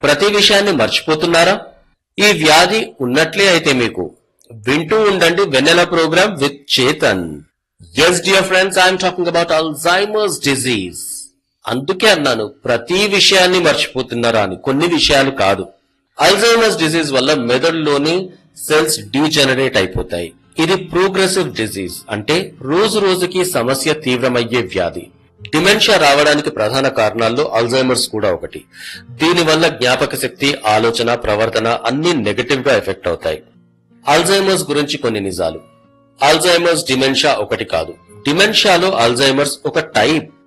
ప్రతి విషయాన్ని మర్చిపోతున్నారా ఈ వ్యాధి ఉన్నట్లే అయితే మీకు వింటూ ఉండండి Vennela program with Chetan S dear friends I'm talking about Alzheimer's disease అందుకే అన్నాను ప్రతి విషయాన్ని మర్చిపోతున్నారా అని కొన్ని విషయాలు కాదు అల్జైమర్స్ డిజీజ్ వల్ల మెదడులోని సెల్స్ డీజనరేట్ అయిపోతాయి ఇది ప్రోగ్రెసివ్ డిజీజ్ అంటే రోజు రోజుకి సమస్య తీవ్రమయ్యే వ్యాధి డిమెన్షియా రావడానికి ప్రధాన కారణాల్లో అల్జైమర్స్ కూడా ఒకటి దీనివల్ల జ్ఞాపక శక్తి ఆలోచన ప్రవర్తన అన్ని నెగటివ్ గా ఎఫెక్ట్ అవుతాయి అల్జైమర్స్ గురించి కొన్ని నిజాలు అల్జైమర్స్ డిమెన్షియా ఒకటి కాదు డిమెన్షియాలో అల్జైమర్స్ ఒక టైప్